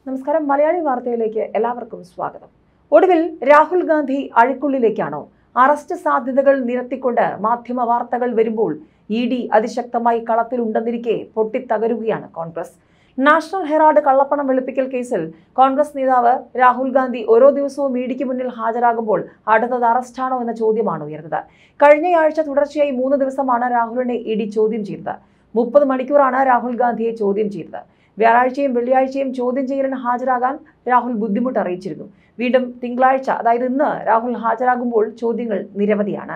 നമസ്കാരം മലയാളി വാർത്തയിലേക്ക് എല്ലാവർക്കും സ്വാഗതം ഒടുവിൽ രാഹുൽ ഗാന്ധി അഴിക്കുള്ളിലേക്കാണോ അറസ്റ്റ് സാധ്യതകൾ നിരത്തിക്കൊണ്ട് മാധ്യമ വാർത്തകൾ വരുമ്പോൾ ഇ ഡി അതിശക്തമായി കളത്തിലുണ്ടെന്നിരിക്കെ പൊട്ടിത്തകരുകയാണ് കോൺഗ്രസ് നാഷണൽ ഹെറാൾഡ് കള്ളപ്പണം വെളുപ്പിക്കൽ കേസിൽ കോൺഗ്രസ് നേതാവ് രാഹുൽ ഗാന്ധി ഓരോ ദിവസവും ഇ ഡിക്ക് മുന്നിൽ ഹാജരാകുമ്പോൾ അടുത്തത് അറസ്റ്റാണോ എന്ന ചോദ്യമാണ് ഉയർന്നത് കഴിഞ്ഞയാഴ്ച തുടർച്ചയായി മൂന്ന് ദിവസമാണ് രാഹുലിനെ ഇ ഡി ചോദ്യം ചെയ്തത് മുപ്പത് മണിക്കൂറാണ് രാഹുൽ ഗാന്ധിയെ ചോദ്യം ചെയ്തത് വ്യാഴാഴ്ചയും വെള്ളിയാഴ്ചയും ചോദ്യം ചെയ്യലിന് ഹാജരാകാൻ രാഹുൽ ബുദ്ധിമുട്ട് അറിയിച്ചിരുന്നു വീണ്ടും തിങ്കളാഴ്ച അതായത് ഇന്ന് രാഹുൽ ഹാജരാകുമ്പോൾ ചോദ്യങ്ങൾ നിരവധിയാണ്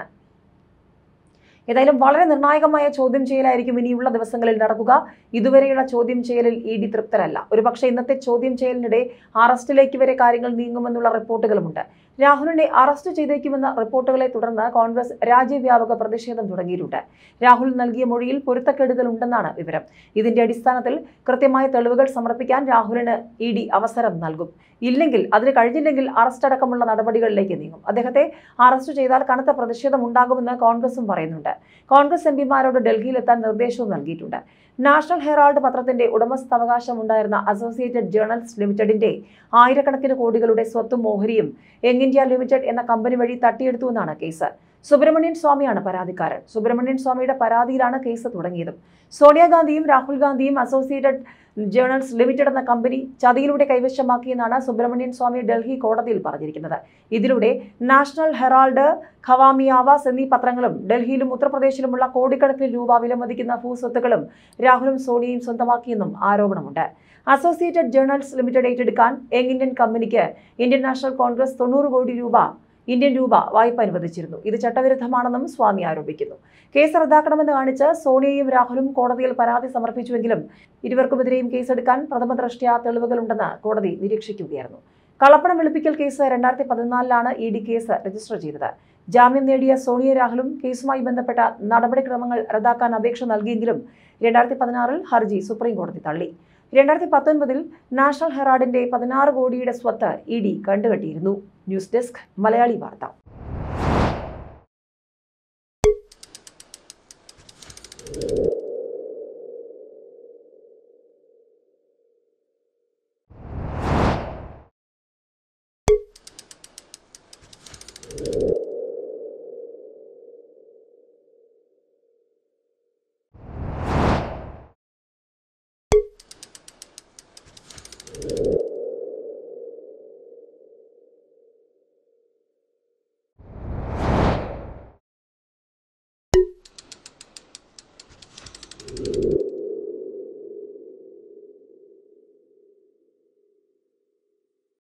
ഏതായാലും വളരെ നിർണായകമായ ചോദ്യം ചെയ്യലായിരിക്കും ഇനിയുള്ള ദിവസങ്ങളിൽ നടക്കുക ഇതുവരെയുള്ള ചോദ്യം ചെയ്യലിൽ ഇ ഡി തൃപ്തരല്ല ഒരുപക്ഷെ ഇന്നത്തെ ചോദ്യം ചെയ്യലിനിടെ അറസ്റ്റിലേക്ക് വരെ കാര്യങ്ങൾ നീങ്ങുമെന്നുള്ള റിപ്പോർട്ടുകളുമുണ്ട് രാഹുലിനെ അറസ്റ്റ് ചെയ്തേക്കുമെന്ന റിപ്പോർട്ടുകളെ തുടർന്ന് കോൺഗ്രസ് രാജ്യവ്യാപക പ്രതിഷേധം തുടങ്ങിയിട്ടുണ്ട് രാഹുൽ നൽകിയ മൊഴിയിൽ പൊരുത്തക്കേടുകൾ ഉണ്ടെന്നാണ് വിവരം ഇതിന്റെ അടിസ്ഥാനത്തിൽ കൃത്യമായ തെളിവുകൾ സമർപ്പിക്കാൻ രാഹുലിന് ഇ ഡി അവസരം നൽകും ഇല്ലെങ്കിൽ അതിന് കഴിഞ്ഞില്ലെങ്കിൽ അറസ്റ്റ് അടക്കമുള്ള നടപടികളിലേക്ക് നീങ്ങും അദ്ദേഹത്തെ അറസ്റ്റ് ചെയ്താൽ കനത്ത പ്രതിഷേധം ഉണ്ടാകുമെന്ന് കോൺഗ്രസും പറയുന്നുണ്ട് കോൺഗ്രസ് എം പിമാരോട് ഡൽഹിയിലെത്താൻ നിർദ്ദേശവും നൽകിയിട്ടുണ്ട് നാഷണൽ ഹെറാൾഡ് പത്രത്തിന്റെ ഉടമസ്ഥാവകാശം ഉണ്ടായിരുന്ന അസോസിയേറ്റഡ് ജേർണൽസ് ലിമിറ്റഡിന്റെ ആയിരക്കണക്കിന് കോടികളുടെ സ്വത്തും ഓഹരിയും യങ് ഇന്ത്യ ലിമിറ്റഡ് എന്ന കമ്പനി വഴി തട്ടിയെടുത്തുവെന്നാണ് കേസ് സുബ്രഹ്മണ്യൻ സ്വാമിയാണ് പരാതിക്കാരൻ സുബ്രഹ്മണ്യൻ സ്വാമിയുടെ പരാതിയിലാണ് കേസ് തുടങ്ങിയതും സോണിയാഗാന്ധിയും രാഹുൽ ഗാന്ധിയും അസോസിയേറ്റഡ് ജേർണൽസ് ലിമിറ്റഡ് എന്ന കമ്പനി ചതിയിലൂടെ കൈവശമാക്കിയെന്നാണ് സുബ്രഹ്മണ്യൻ സ്വാമി ഡൽഹി കോടതിയിൽ പറഞ്ഞിരിക്കുന്നത് ഇതിലൂടെ നാഷണൽ ഹെറാൾഡ് ഖവാമി ആവാസ് എന്നീ പത്രങ്ങളും ഡൽഹിയിലും ഉത്തർപ്രദേശിലുമുള്ള കോടിക്കണക്കിന് രൂപ വിലമതിക്കുന്ന ഭൂസ്വത്തുക്കളും രാഹുലും സോണിയയും സ്വന്തമാക്കിയെന്നും ആരോപണമുണ്ട് അസോസിയേറ്റഡ് ജേർണൽസ് ലിമിറ്റഡ് ഏറ്റെടുക്കാൻ യങ് ഇന്ത്യൻ കമ്പനിക്ക് ഇന്ത്യൻ നാഷണൽ കോൺഗ്രസ് തൊണ്ണൂറ് കോടി രൂപ ഇന്ത്യൻ രൂപ വായ്പ അനുവദിച്ചിരുന്നു ഇത് ചട്ടവിരുദ്ധമാണെന്നും സ്വാമി ആരോപിക്കുന്നു കേസ് റദ്ദാക്കണമെന്ന് കാണിച്ച് സോണിയയും രാഹുലും കോടതിയിൽ പരാതി സമർപ്പിച്ചുവെങ്കിലും ഇരുവർക്കുമെതിരെയും കേസെടുക്കാൻ പ്രഥമ ദൃഷ്ട്യാ തെളിവുകളുണ്ടെന്ന് കോടതി നിരീക്ഷിക്കുകയായിരുന്നു കള്ളപ്പണം വെളുപ്പിക്കൽ കേസ് രണ്ടായിരത്തി പതിനാലിലാണ് ഇ ഡി കേസ് രജിസ്റ്റർ ചെയ്തത് ജാമ്യം നേടിയ സോണിയ രാഹുലും കേസുമായി ബന്ധപ്പെട്ട നടപടിക്രമങ്ങൾ റദ്ദാക്കാൻ അപേക്ഷ നൽകിയെങ്കിലും രണ്ടായിരത്തി പതിനാറിൽ ഹർജി സുപ്രീം കോടതി തള്ളി രണ്ടായിരത്തി പത്തൊൻപതിൽ നാഷണൽ ഹെറാഡിന്റെ പതിനാറ് കോടിയുടെ സ്വത്ത് ഇ ഡി കണ്ടുകെട്ടിയിരുന്നു ന്യൂസ് ഡെസ്ക് മലയാളി വാർത്ത